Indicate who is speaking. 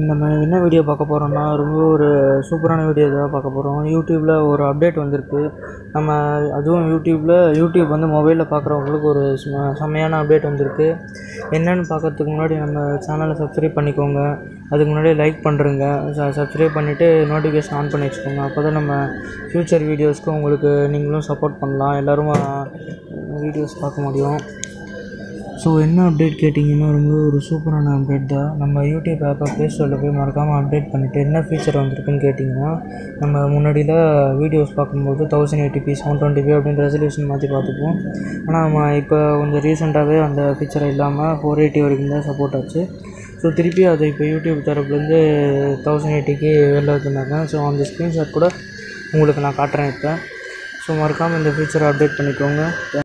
Speaker 1: நம்ம என்ன வீடியோ பார்க்க போகிறோம்னா ரொம்ப ஒரு சூப்பரான வீடியோ தான் பார்க்க போகிறோம் யூடியூப்பில் ஒரு அப்டேட் வந்திருக்கு நம்ம அதுவும் யூடியூப்பில் யூடியூப் வந்து மொபைலில் பார்க்குறவங்களுக்கு ஒரு சும செம்மையான அப்டேட் வந்திருக்கு என்னென்னு பார்க்கறதுக்கு முன்னாடி நம்ம சேனலை சப்ஸ்கிரைப் பண்ணிக்கோங்க அதுக்கு முன்னாடி லைக் பண்ணுறங்க சப்ஸ்கிரைப் பண்ணிவிட்டு நோட்டிஃபிகேஷன் ஆன் பண்ணி வச்சுக்கோங்க அப்போ தான் நம்ம ஃப்யூச்சர் வீடியோஸ்க்கு உங்களுக்கு நீங்களும் சப்போர்ட் பண்ணலாம் எல்லோரும் வீடியோஸ் பார்க்க முடியும் ஸோ என்ன அப்டேட் கேட்டிங்கன்னா ரொம்ப ஒரு சூப்பரான அப்டேட் தான் நம்ம யூடியூப் ஆப்பை ப்ளே ஸ்டோரில் போய் மறக்காமல் அப்டேட் பண்ணிவிட்டு என்ன ஃபீச்சர் வந்திருக்குன்னு கேட்டிங்கன்னா நம்ம முன்னாடியில் வீடியோஸ் பார்க்கும்போது thousand eighty P seven twenty five அப்படின்ற ரெசல்யூஷன் மாற்றி பார்த்துப்போம் ஆனால் நம்ம இப்போ கொஞ்சம் ரீசெண்டாகவே அந்த ஃபீச்சர் இல்லாமல் ஃபோர் எயிட்டி வரைக்கும் தான் சப்போர்ட் ஆச்சு ஸோ திருப்பி அதை இப்போ யூடியூப் தரப்புலேருந்து தௌசண்ட் எயிட்டிக்கு வெளில வச்சுருந்தாங்க ஸோ அந்த ஸ்க்ரீன்ஷாட் கூட உங்களுக்கு நான் காட்டுறேன் இப்போ ஸோ மறக்காமல் இந்த ஃபீச்சரை அப்டேட் பண்ணிக்கோங்க